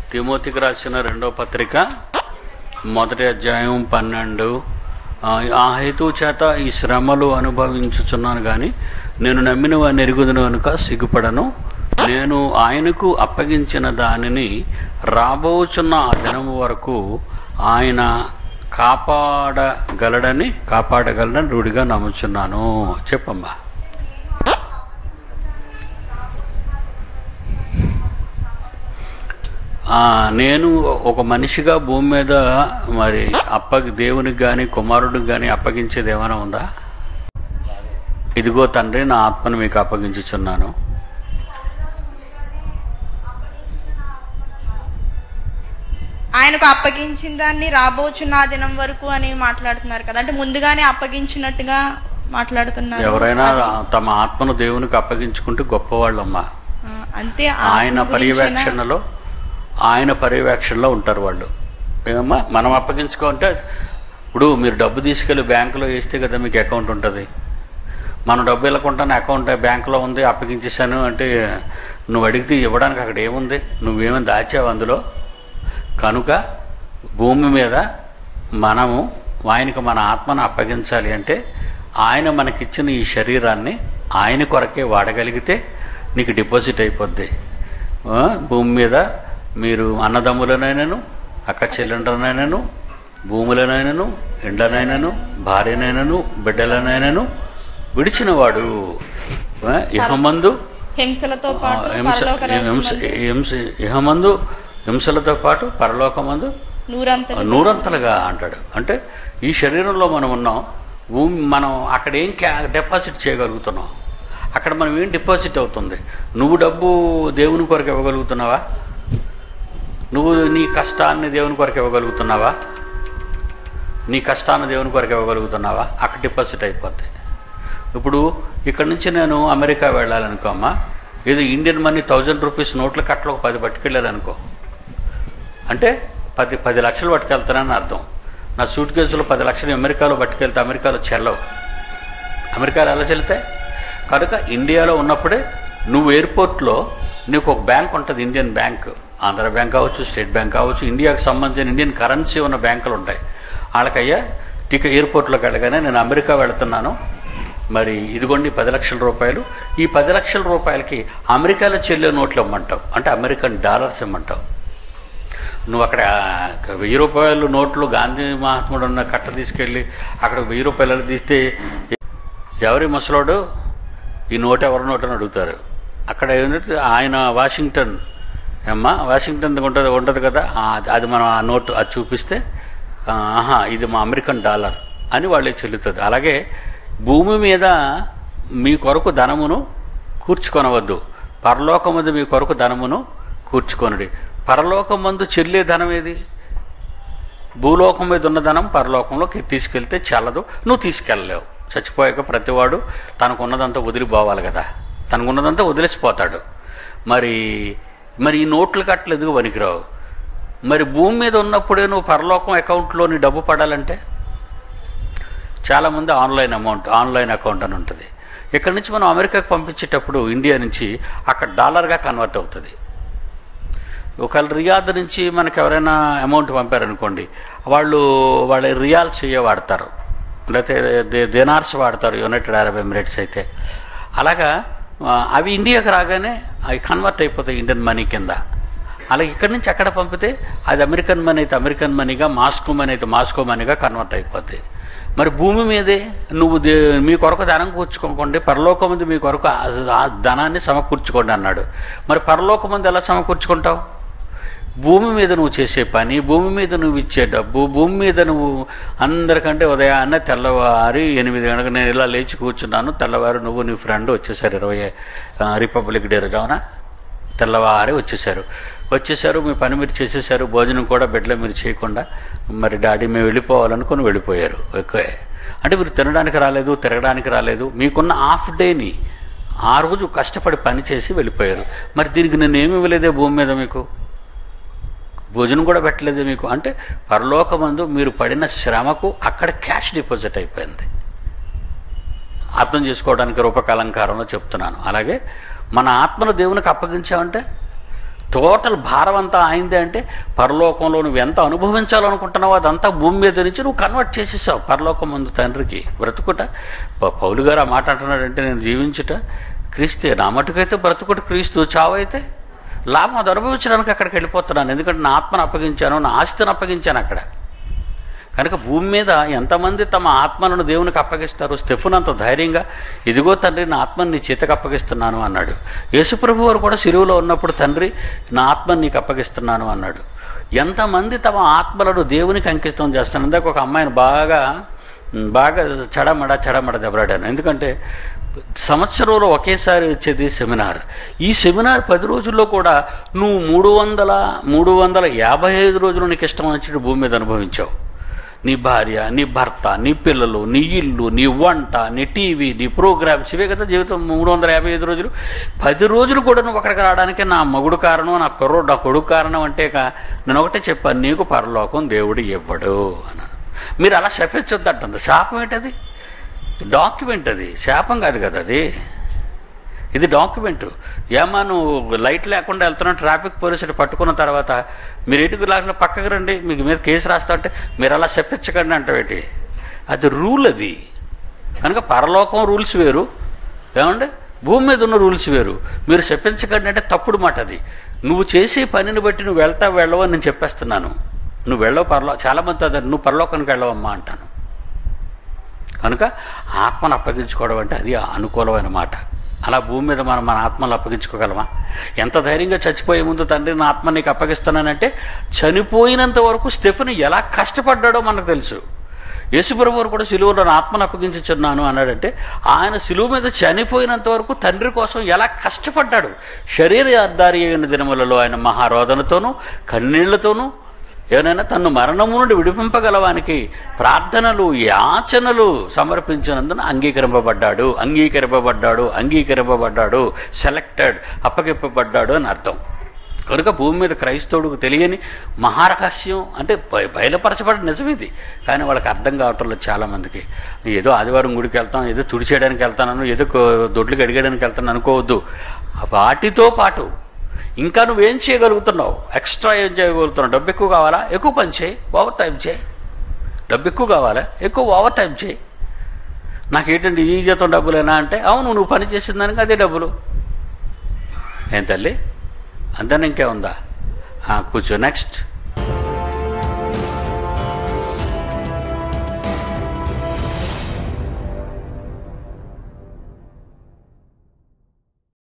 తిమోతికి రాసిన రెండో పత్రిక మొదటి అధ్యాయం పన్నెండు ఆ, ఆ హేతు చేత ఈ శ్రమలు అనుభవించుచున్నాను కానీ నేను నమ్మిన వారిని ఎరుగుదును కనుక సిగ్గుపడను నేను ఆయనకు అప్పగించిన దానిని రాబోచున్న ఆ దినము వరకు ఆయన కాపాడగలడని కాపాడగలడని రూఢిగా నమ్ముచున్నాను చెప్పమ్మా ఆ, నేను ఒక మనిషిగా భూమి మీద మరి అప్పగి దేవునికి కానీ కుమారుడికి కానీ అప్పగించేది ఏమైనా ఉందా ఇదిగో తండ్రి నా ఆత్మను మీకు అప్పగించుచున్నాను ఆయనకు అప్పగించిన దాన్ని రాబోచున్న ఆ దినం వరకు అని మాట్లాడుతున్నారు కదా అంటే ముందుగానే అప్పగించినట్టుగా మాట్లాడుతున్నారు ఎవరైనా తమ ఆత్మను దేవునికి అప్పగించుకుంటే గొప్పవాళ్ళమ్మా ఆ, అంతే ఆయన ఆత్మ గురించిన- పర్యవేక్షణలో ఆయన పర్యవేక్షణలో ఉంటారు వాళ్ళు ఏమమ్మా మనం అప్పగించుకుంటే ఇప్పుడు మీరు డబ్బు తీసుకెళ్ళి బ్యాంకులో వేస్తే కదా మీకు అకౌంట్ ఉంటుంది మనం డబ్బు వెళ్ళకుండానే అకౌంట్ బ్యాంకులో ఉంది అప్పగించేసాను అంటే నువ్వు అడిగితే ఇవ్వడానికి అక్కడ ఏముంది నువ్వేమైనా దాచావు అందులో కనుక భూమి మీద మనము ఆయనకు మన ఆత్మను అప్పగించాలి అంటే ఆయన మనకిచ్చిన ఈ శరీరాన్ని ఆయన కొరకే వాడగలిగితే నీకు డిపాజిట్ అయిపోద్ది ఆ, భూమి మీద మీరు అన్నదమ్ములనైనను అక్క చెల్లెండ్రనైనను భూములనైనను ఎండనైనను భార్యనైనను బిడ్డలనైనను విడిచినవాడు ఆ, ఇహమందు హింసలతో పాటు హింస పరలోక రాజ్యం హింస మందు హింస ఇహమందు హింసలతో పాటు పరలోకమందు నూరంతలు నూరంతలుగా అంటాడు అంటే ఈ శరీరంలో మనం ఉన్నాం భూమి మనం అక్కడ ఏం క్యా డిపాజిట్ చేయగలుగుతున్నాం అక్కడ మనం ఏం డిపాజిట్ అవుతుంది నువ్వు డబ్బు దేవుని కొరకు ఇవ్వగలుగుతున్నావా నువ్వు నీ కష్టాన్ని దేవుని కొరకు ఇవ్వగలుగుతున్నావా నీ కష్టాన్ని దేవుని కొరకు ఇవ్వగలుగుతున్నావా అక్కడ డిపాజిట్ అయిపోద్ది ఇప్పుడు ఇక్కడ నుంచి నేను అమెరికా వెళ్ళాలనుకో అమ్మా ఏదో ఇండియన్ మనీ థౌజండ్ రూపీస్ నోట్ల కట్టలో ఒక పది పట్టుకెళ్ళాలనుకో అంటే పది పది లక్షలు పట్టుకెళ్తానని అర్థం నా సూట్ కేసులో పది లక్షలు అమెరికాలో పట్టుకెళ్తే అమెరికాలో చెల్లవు అమెరికాలో ఎలా చెల్లితే కనుక ఇండియాలో ఉన్నప్పుడే నువ్వు ఎయిర్పోర్ట్లో నీకు ఒక బ్యాంక్ ఉంటుంది ఇండియన్ బ్యాంక్ ఆంధ్ర బ్యాంక్ కావచ్చు స్టేట్ బ్యాంక్ కావచ్చు ఇండియాకి సంబంధించిన ఇండియన్ కరెన్సీ ఉన్న బ్యాంకులు ఉంటాయి వాళ్ళకయ్యా టికెట్ ఎయిర్పోర్ట్లోకి వెళ్ళగానే నేను అమెరికా వెళుతున్నాను మరి ఇదిగోండి పది లక్షల రూపాయలు ఈ పది లక్షల రూపాయలకి అమెరికాలో చెల్లే నోట్లు ఇమ్మంటావు అంటే అమెరికన్ డాలర్స్ ఇమ్మంటావు నువ్వు అక్కడ వెయ్యి రూపాయలు నోట్లు గాంధీ మహాత్ముడు ఉన్న కట్ట తీసుకెళ్ళి అక్కడ వెయ్యి రూపాయలు తీస్తే ఎవరి ముసలోడు ఈ నోట్ ఎవరి నోట్ అని అడుగుతారు అక్కడ ఏంటంటే ఆయన వాషింగ్టన్ అమ్మా వాషింగ్టన్ ఉంటుంది ఉంటుంది కదా ఆ, అది- అది మనం ఆ నోట్ అది చూపిస్తే ఆ, ఆహా ఇది మా అమెరికన్ డాలర్ అని వాళ్ళకి చెల్లుతుంది అలాగే భూమి మీద మీ కొరకు ధనమును కూర్చుకొనవద్దు పరలోకమందు మీ కొరకు ధనమును కూర్చుకొనుడి పరలోకమందు చెల్లే ధనం ఏది భూలోకం మీద ఉన్న ధనం పరలోకంలోకి తీసుకెళ్తే చల్లదు నువ్వు తీసుకెళ్ళలేవు చచ్చిపోయాక ప్రతివాడు తనకున్నదంతా వదిలిపోవాలి కదా తనకున్నదంతా వదిలేసిపోతాడు మరి మరి ఈ నోట్లు కట్టలేదు పనికిరావు మరి భూమి మీద ఉన్నప్పుడే నువ్వు పరలోకం అకౌంట్లో నీ డబ్బు పడాలంటే చాలామంది ఆన్లైన్ అమౌంట్ ఆన్లైన్ అకౌంట్ అని ఉంటుంది ఇక్కడ నుంచి మనం అమెరికాకి పంపించేటప్పుడు ఇండియా నుంచి అక్కడ డాలర్గా కన్వర్ట్ అవుతుంది ఒకవేళ రియాద్ నుంచి మనకు ఎవరైనా అమౌంట్ పంపారనుకోండి వాళ్ళు వాళ్ళ రియాల్స్ ఇవే వాడతారు లేకపోతే దే- దేనార్స్ వాడతారు యునైటెడ్ అరబ్ ఎమిరేట్స్ అయితే అలాగా ఆ, అవి ఇండియాకి రాగానే అవి కన్వర్ట్ అయిపోతాయి ఇండియన్ మనీ కింద అలాగే ఇక్కడి నుంచి అక్కడ పంపితే అది అమెరికన్ మనీ అయితే అమెరికన్ మనీగా మాస్కో మనీ అయితే మాస్కో మనీగా కన్వర్ట్ అయిపోతాయి మరి భూమి మీదే నువ్వు దే మీ కొరకు ధనం కూర్చుకోకండి పరలోకమంది మీ కొరకు ఆ- ఆ ధనాన్ని సమకూర్చుకోండి అన్నాడు మరి పరలోకమంది ఎలా సమకూర్చుకుంటావు భూమి మీద నువ్వు చేసే పని భూమి మీద నువ్వు ఇచ్చే డబ్బు భూమి మీద నువ్వు అందరికంటే ఉదయాన్నే తెల్లవారి ఎనిమిది గంటలకు నేను ఇలా లేచి కూర్చున్నాను తెల్లవారు నువ్వు నీ ఫ్రెండ్ వచ్చేసారు ఇరవై ఆ, రిపబ్లిక్ డే రోజున తెల్లవారి వచ్చేసారు వచ్చేసారు మీ పని మీరు చేసేసారు భోజనం కూడా బెడ్లో మీరు చేయకుండా మరి డాడీ మేము వెళ్ళిపోవాలనుకుని వెళ్ళిపోయారు ఓకే అంటే మీరు తినడానికి రాలేదు తిరగడానికి రాలేదు మీకున్న హాఫ్ డేని ఆ రోజు కష్టపడి పని చేసి వెళ్ళిపోయారు మరి దీనికి నేను ఏమి ఇవ్వలేదే భూమి మీద మీకు భోజనం కూడా పెట్టలేదు మీకు అంటే పరలోకమందు మీరు పడిన శ్రమకు అక్కడ క్యాష్ డిపాజిట్ అయిపోయింది అర్థం చేసుకోవడానికి రూపకాలంకారంలో చెప్తున్నాను అలాగే మన ఆత్మను దేవునికి అప్పగించామంటే టోటల్ భారం అంతా ఆయిందే అంటే పరలోకంలో నువ్వు ఎంత అనుభవించాలనుకుంటున్నావో అదంతా భూమి మీద నుంచి నువ్వు కన్వర్ట్ చేసేసావు పరలోకం ముందు తండ్రికి బ్రతుకుట ప- పౌలు గారు ఆ మాట అంటున్నాడంటే నేను జీవించుట క్రీస్తే నా మటుకైతే బ్రతుకుట క్రీస్తు చావైతే లాభం అది అనుభవించడానికి అక్కడికి వెళ్ళిపోతున్నాను ఎందుకంటే నా ఆత్మను అప్పగించాను నా ఆస్తిని అప్పగించాను అక్కడ కనుక భూమి మీద ఎంతమంది తమ ఆత్మలను దేవునికి అప్పగిస్తారు స్టెఫున్ అంత ధైర్యంగా ఇదిగో తండ్రి నా ఆత్మని నీ చేతకు అప్పగిస్తున్నాను అన్నాడు యేసుప్రభు వారు కూడా సిలువలో ఉన్నప్పుడు తండ్రి నా ఆత్మని నీకు అప్పగిస్తున్నాను అన్నాడు ఎంతమంది తమ ఆత్మలను దేవునికి అంకితం చేస్తారు ఇందాక ఒక అమ్మాయిని బాగా బాగా చడమడ చడమడ దెబ్బలాడాను ఎందుకంటే సంవత్సరంలో ఒకేసారి వచ్చేది సెమినార్ ఈ సెమినార్ పది రోజుల్లో కూడా నువ్వు మూడు వందల మూడు వందల యాభై ఐదు రోజులు నీకు ఇష్టం వచ్చినట్టు భూమి మీద అనుభవించావు నీ భార్య నీ భర్త నీ పిల్లలు నీ ఇల్లు నీ వంట నీ టీవీ నీ ప్రోగ్రామ్స్ ఇవే కదా జీవితం మూడు వందల యాభై ఐదు రోజులు పది రోజులు కూడా నువ్వు అక్కడికి రావడానికి నా మగుడు కారణం నా కుర్రోడు నా కొడుకు కారణం అంటే కా- నేను ఒకటే చెప్పాను నీకు పరలోకం దేవుడు ఇవ్వడు అన్నాను మీరు అలా శపించొద్దంటుంది శాపం ఏంటది డాక్యుమెంట్ అది శాపం కాదు కదా అది ఇది డాక్యుమెంట్ ఏమా నువ్వు లైట్ లేకుండా వెళ్తున్న ట్రాఫిక్ పోలీసులు పట్టుకున్న తర్వాత మీరు ఎటుకు లేకుండా పక్కకు రండి మీకు మీద కేసు రాస్తా అంటే మీరు అలా చెప్పించకండి అంటావేటి అది రూల్ అది కనుక పరలోకం రూల్స్ వేరు ఏమండి భూమి మీద ఉన్న రూల్స్ వేరు మీరు చెప్పించకండి అంటే తప్పుడు మాట అది నువ్వు చేసే పనిని బట్టి నువ్వు వెళ్తా వెళ్ళవని నేను చెప్పేస్తున్నాను నువ్వు వెళ్ళవు పరలో చాలామంది అదే నువ్వు పరలోకానికి వెళ్ళవమ్మా అంటాను కనుక ఆత్మను అప్పగించుకోవడం అంటే అది అనుకూలమైన మాట అలా భూమి మీద మనం మన ఆత్మను అప్పగించుకోగలమా ఎంత ధైర్యంగా చచ్చిపోయే ముందు తండ్రి నా ఆత్మ నీకు అప్పగిస్తున్నానంటే చనిపోయినంత వరకు స్టెఫెన్ ఎలా కష్టపడ్డాడో మనకు తెలుసు యేసుప్రభు వారు కూడా సిలువలో నా ఆత్మను అప్పగించుచున్నాను అన్నాడంటే ఆయన సిలువ మీద చనిపోయినంత వరకు తండ్రి కోసం ఎలా కష్టపడ్డాడు శరీరధారి అయిన దినములలో ఆయన మహారోదనతోనూ కన్నీళ్లతోనూ ఏమైనా తను మరణము నుండి విడిపింపగలవానికి ప్రార్థనలు యాచనలు సమర్పించినందున అంగీకరింపబడ్డాడు అంగీకరింపబడ్డాడు అంగీకరింపబడ్డాడు సెలెక్టెడ్ అప్పగిప్పబడ్డాడు అని అర్థం కనుక భూమి మీద క్రైస్తవుడికి తెలియని మహారహస్యం అంటే బయ- బయలుపరచబడి నిజం ఇది కానీ వాళ్ళకి అర్థం కావటం లేదు చాలామందికి ఏదో ఆదివారం గుడికి వెళ్తాం ఏదో తుడిచేయడానికి వెళ్తాను ఏదో కో- దొడ్లు కడిగడానికి వెళ్తాను అనుకోవద్దు వాటితో పాటు ఇంకా నువ్వేం చేయగలుగుతున్నావు ఎక్స్ట్రా ఏం చేయగలుగుతున్నావు డబ్బు ఎక్కువ కావాలా ఎక్కువ పని చేయి ఓవర్ టైం చేయి డబ్బు ఎక్కువ కావాలా ఎక్కువ ఓవర్ టైం చేయి నాకేంటండి ఈ జీతం డబ్బులేనా అంటే అవును నువ్వు పని చేసిన దానికి అదే డబ్బులు ఏం తల్లి అంతనే ఇంకే ఉందా ఆ, కూర్చో నెక్స్ట్